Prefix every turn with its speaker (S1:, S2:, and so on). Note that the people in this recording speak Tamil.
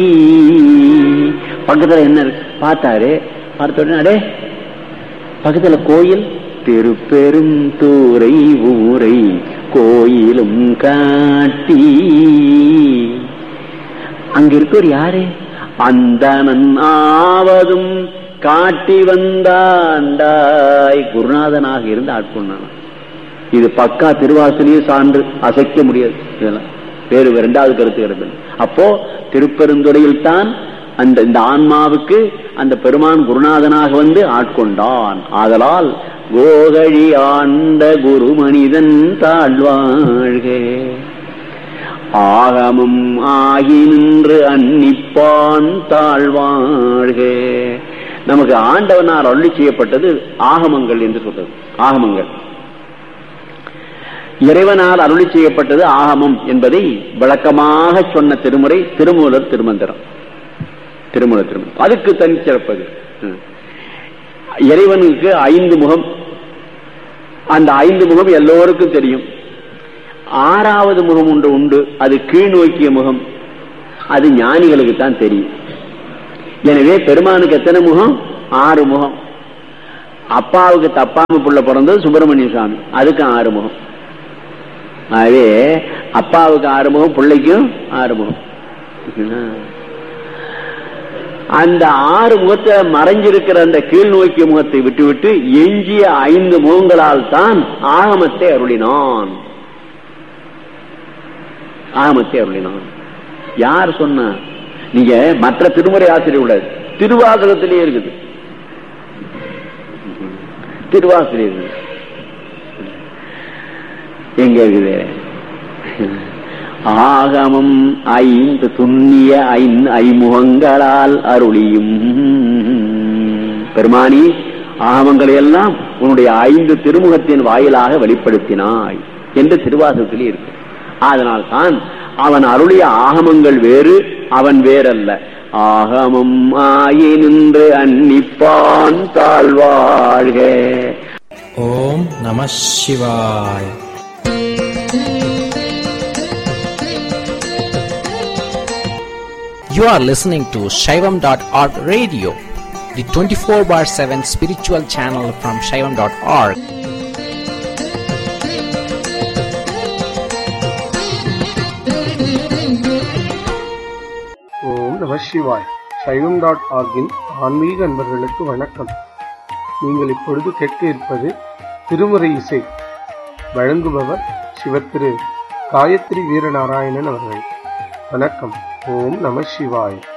S1: பக்கத்துல என்ன இருக்கு பார்த்தாரு பார்த்த உடனே அடே பக்கத்துல கோயில் திருப்பெரும் தூரை ஊரை கோயிலும் காட்டி அங்க இருக்கவர் யாரு அந்தனன் ஆவதும் காட்டி வந்தாண்டாய் குருநாதனாக இருந்து ஆட்கொண்டான் இது பக்கா திருவாசனையே சான்று அசைக்க முடியாது இதெல்லாம் வேறு இரண்டாவது கருத்து கிடக்கு அப்போ திருப்பெருந்துறையில் தான் அந்த இந்த ஆன்மாவுக்கு அந்த பெருமான் குருநாதனாக வந்து ஆட்கொண்டான் ஆதலால் கோகழி ஆண்ட குரு மனிதன் தாழ்வாழ்க ஆகமும் ஆகி நின்று அன்னிப்பான் தாழ்வாழ்க நமக்கு ஆண்டவனார் அருளி செய்யப்பட்டது ஆகமங்கள் என்று சொல்றது ஆகமங்கள் இறைவனால் அருளி செய்யப்பட்டது ஆகமம் என்பதை விளக்கமாக சொன்ன திருமுறை திருமூலர் திருமந்திரம் திருமூலர் திருமந்திரம் அதுக்கு தனிச்சிறப்பது ம். இறைவனுக்கு ஐந்து முகம் அந்த ஐந்து முகம் எல்லோருக்கும் தெரியும் ஆறாவது முகம் ஒன்று உண்டு அது கீழ் நோக்கிய முகம் அது ஞானிகளுக்கு தான் தெரியும் எனவே பெருமானுக்கு எத்தனை முகம் ஆறு முகம் அப்பாவுக்கு தப்பாம புள்ள பிறந்தது சுப்பிரமணிய சுவாமி அதுக்கு ஆறு முகம் ஆகவே அப்பாவுக்கு ஆறு முகம் பிள்ளைக்கும் ஆறு முகம் அந்த ஆறு முகத்தை மறைஞ்சிருக்கிற அந்த கீழ் நோக்கிய முகத்தை விட்டுவிட்டு எஞ்சிய ஐந்து முகங்களால் தான் ஆகமத்தை அருளினான் ஆகமத்தை அருளினான் யார் சொன்னா நீங்க மற்ற திருமுறை ஆசிரியர் உள்ளது திருவாசகத்திலேயே இருக்குது திருவாசிரியர் இருக்குது. எங்க இருக்குது ஆகமம் ஐந்து துண்ணிய ஐந்து ஐமுகங்களால் அருளியும் பெருமானி ஆகமங்களை எல்லாம் உன்னுடைய ஐந்து திருமுகத்தின் வாயிலாக வெளிப்படுத்தினாய் என்று திருவாசகத்திலே இருக்கு அதனால் தான் அவன் அருளிய ஆகமங்கள் வேறு அவன் வேறல்ல ஆகமம் ஆயி நின்று அன்னிப்பான் தாழ்வாழ்க
S2: ஓம் நம சிவாய் You are listening to Shaivam.org radio, the 24 bar 7 spiritual channel from Shaivam.org.
S3: ஓம் நம சிவாய் சைவம் டாட் ஆர்கின் ஆன்மீக அன்பர்களுக்கு வணக்கம் நீங்கள் இப்பொழுது கேட்க இருப்பது திருமுறை இசை வழங்குபவர் சிவத்திரு காயத்ரி வீரநாராயணன் அவர்கள் வணக்கம் ஓம் நம சிவாய்